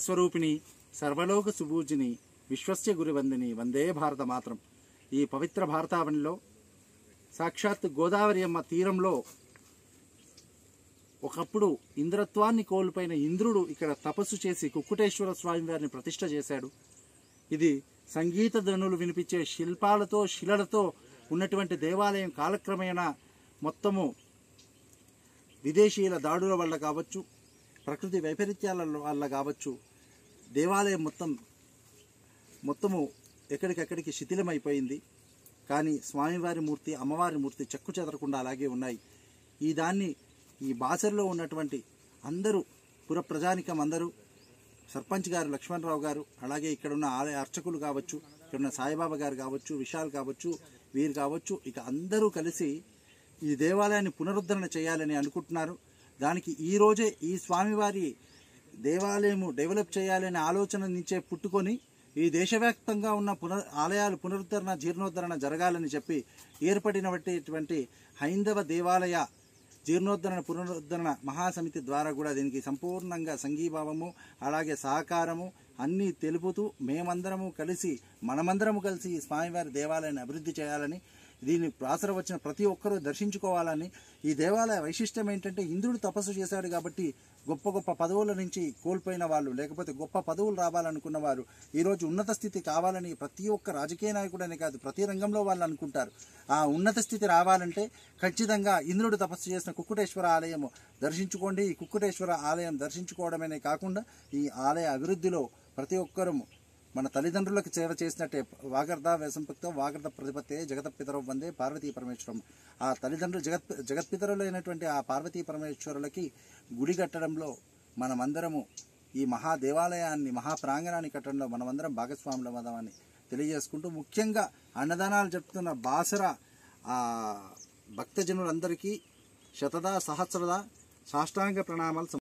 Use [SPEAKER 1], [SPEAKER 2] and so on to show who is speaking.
[SPEAKER 1] విశ్వస్వరూపిణి సర్వలోక సుభూజిని విశ్వస్య గురువందిని వందే భారత మాత్రం ఈ పవిత్ర భారతావనిలో సాక్షాత్ గోదావరి అమ్మ తీరంలో ఒకప్పుడు ఇంద్రత్వాన్ని కోల్పోయిన ఇంద్రుడు ఇక్కడ తపస్సు చేసి కుక్కుటేశ్వర స్వామి వారిని ప్రతిష్ట చేశాడు ఇది సంగీత ధ్వనులు వినిపించే శిల్పాలతో శిలలతో ఉన్నటువంటి దేవాలయం కాలక్రమేణా మొత్తము విదేశీయుల దాడుల వల్ల కావచ్చు ప్రకృతి వైపరీత్యాల వల్ల కావచ్చు దేవాలయం మొత్తం మొత్తము ఎక్కడికెక్కడికి శిథిలమైపోయింది కానీ స్వామివారి మూర్తి అమ్మవారి మూర్తి చెక్కు చెదరకుండా అలాగే ఉన్నాయి ఈ దాన్ని ఈ బాసరిలో ఉన్నటువంటి అందరూ పుర ప్రజానికం అందరూ సర్పంచ్ గారు లక్ష్మణరావు గారు అలాగే ఇక్కడ ఉన్న ఆలయ అర్చకులు కావచ్చు ఇక్కడ ఉన్న సాయిబాబా గారు కావచ్చు విశాల్ కావచ్చు వీరు కావచ్చు ఇక అందరూ కలిసి ఈ దేవాలయాన్ని పునరుద్ధరణ చేయాలని అనుకుంటున్నారు దానికి ఈ రోజే ఈ స్వామివారి దేవాలయము డెవలప్ చేయాలనే ఆలోచన నుంచే పుట్టుకొని ఈ దేశవ్యాప్తంగా ఉన్న పునర్ ఆలయాలు పునరుద్ధరణ జీర్ణోద్ధరణ జరగాలని చెప్పి ఏర్పడినటువంటి హైందవ దేవాలయ జీర్ణోద్ధరణ పునరుద్ధరణ మహాసమితి ద్వారా కూడా దీనికి సంపూర్ణంగా సంఘీభావము అలాగే సహకారము అన్నీ తెలుపుతూ మేమందరము కలిసి మనమందరము కలిసి ఈ స్వామివారి దేవాలయాన్ని అభివృద్ధి చేయాలని దీన్ని ప్రాసర వచ్చిన ప్రతి ఒక్కరూ దర్శించుకోవాలని ఈ దేవాలయ వైశిష్టం ఏంటంటే ఇంద్రుడు తపస్సు చేశాడు కాబట్టి గొప్ప గొప్ప పదవుల నుంచి కోల్పోయిన వాళ్ళు లేకపోతే గొప్ప పదవులు రావాలనుకున్న వారు ఈరోజు ఉన్నత స్థితి కావాలని ప్రతి ఒక్క రాజకీయ నాయకుడనే కాదు ప్రతి రంగంలో వాళ్ళు అనుకుంటారు ఆ ఉన్నత స్థితి రావాలంటే ఖచ్చితంగా ఇంద్రుడు తపస్సు చేసిన కుక్కుటేశ్వర ఆలయము దర్శించుకోండి ఈ కుక్కుటేశ్వర ఆలయం దర్శించుకోవడమే కాకుండా ఈ ఆలయ అభివృద్ధిలో ప్రతి ఒక్కరూ మన తల్లిదండ్రులకు సేవ చేసినట్టే వాగర్ధ వ్యసంపక్తో వాగర్ధ ప్రతిపత్తే జగత పితరం వందే పార్వతీ పరమేశ్వరం ఆ తల్లిదండ్రులు జగత్ జగత్పితరులైనటువంటి ఆ పార్వతీ పరమేశ్వరులకి గుడి కట్టడంలో మనమందరము ఈ మహా దేవాలయాన్ని మహా ప్రాంగణాన్ని కట్టడంలో మనమందరం భాగస్వాములు అవుదామని తెలియజేసుకుంటూ ముఖ్యంగా అన్నదానాలు జరుపుతున్న బాసర ఆ భక్తజనులందరికీ శతదా సహస్రదా సాష్టాంగ ప్రణామాలు